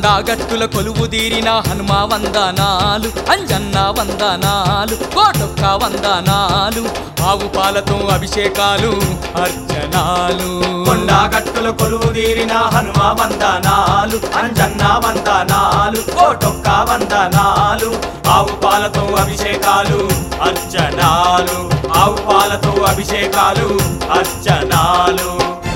కొండాగట్టుల కొలువు తీరిన హనుమ వందనాలు అంజన్న వందనాలు కోటొక్క వందనాలు ఆవు పాలతో అభిషేకాలు అర్చనాలు కొండాగట్టుల కొలువు తీరిన హనుమ వందనాలు అంజన్న వందనాలు కోటొక్క వందనాలు ఆవు పాలతో అభిషేకాలు అర్చనాలు ఆవు పాలతో అభిషేకాలు అర్చనాలు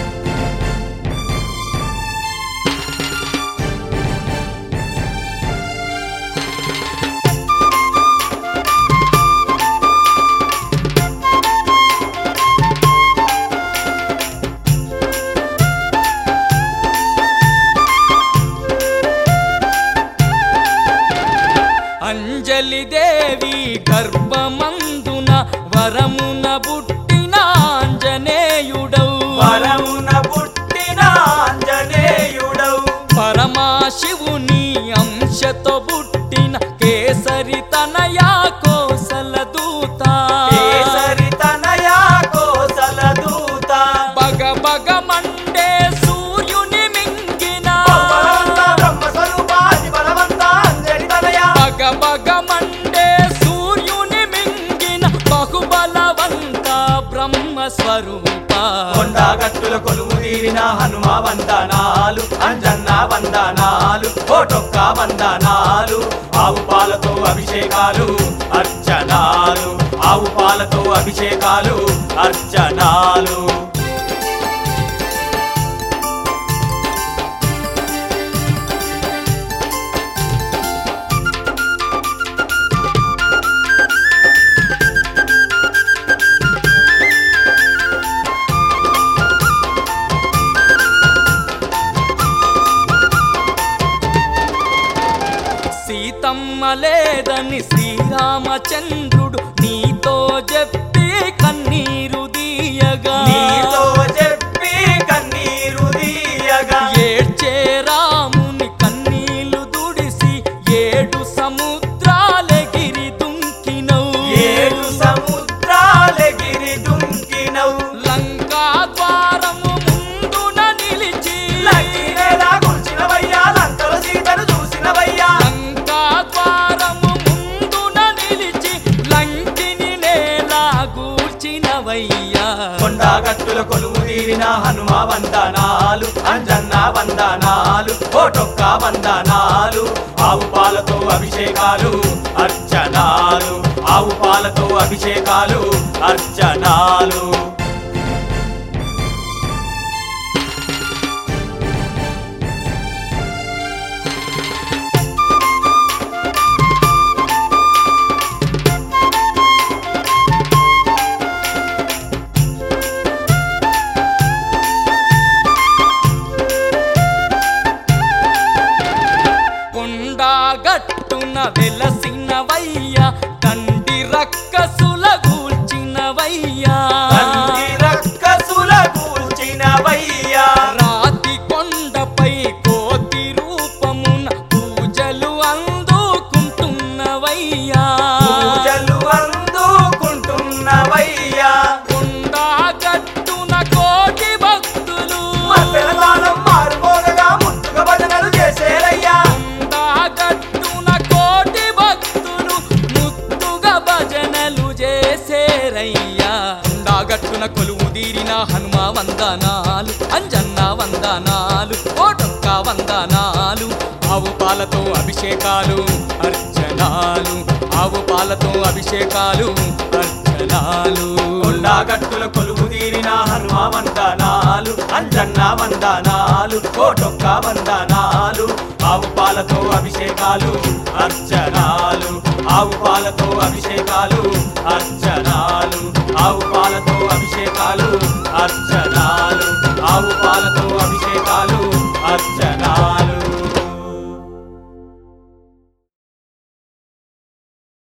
అంజలి దేవి గర్భమందున వరమున పుట్టిన ఆంజనేయుడవు వరమున పుట్టిన ఆంజనేయుడవు పరమాశివుని అంశతో పుట్టిన కేసరి తనయా కోసల దూత కేసరి తనయా కోసల దూత బగ బగ మండే సూర్యుని మింగిన బలవంత బ్రహ్మ స్వరూపాది బలవంత అంజని తనయా బగ బగ మండే సూర్యుని మింగిన బహుబలవంత బ్రహ్మ స్వరూప కొండగట్టుల కొలువు తీరిన హనుమ వందనాలు అంజన్న వందనాలు కోటొక్క వందనాలు ఆవు పాలతో అభిషేకాలు అర్చనాలు ఆవు పాలతో అభిషేకాలు అర్చనాలు సీతమ్మ లేదని శ్రీరామచంద్రుడు నీతో చెప్పి కన్నీరు దీయగా నీతో చెప్పి కన్నీరు దీయగా ఏడ్చే రాముని కన్నీళ్లు దుడిసి ఏడు సముద్రాలెగిరి దుంకినవు ఏడు సముద్రాలెగిరి దుంకినవు లంకా ద్వారము ముందున నిలిచి లక్కినేలా కూర్చినవయ్యా లంకల సీతను చూసినవయ్యా లంకా ద్వారము ముందున నిలిచి లంకిని నేలా గూర్చినవయ్యా కొండగట్టుల కొలువు తీరిన హనుమ వందనాలు అంజన్న వందనాలు కోటొక్క వందనాలు ఆవు పాలతో అభిషేకాలు అర్చనాలు ఆవు పాలతో అభిషేకాలు అర్చనాలు కొండా గట్టున వెలసినవయ్యా తండ్రి రక్కసుల గూల్చినవయ్యా తండ్రి రక్కసుల కూల్చినవయ్యా రాతి కొండపై కోతి రూపమున పూజలు అందుకుంటున్నవయ్యా పూజలు అందుకుంటున్నవయ్యా కొండా గట్టున కోటి భక్తులు తెలంగాణం మారుమోగగా ముట్టుక భజనలు చేసేరయ్యా కొండా గట్టున కోటి భక్తులు ముత్తుగా భజనలు చేసేరయ్యా కొండా గట్టున కొలువు తీరిన హనుమ వందనాలు అంజన్న వందనాలు కోటొక్క వందనాలు ఆవు పాలతో అభిషేకాలు అర్చనాలు ఆవు పాలతో అభిషేకాలు అర్చనాలు కొండగట్టుల కొలువు తీరిన హనుమ వందనాలు అంజన్న వందనాలు కోటొక్క వందనాలు ఆవు పాలతో అభిషేకాలు అర్చనాలు ఆవు పాలతో అభిషేకాలు అర్చనాలు ఆవు పాలతో అభిషేకాలు అర్చనాలు ఆవు పాలతో అభిషేకాలు అర్చ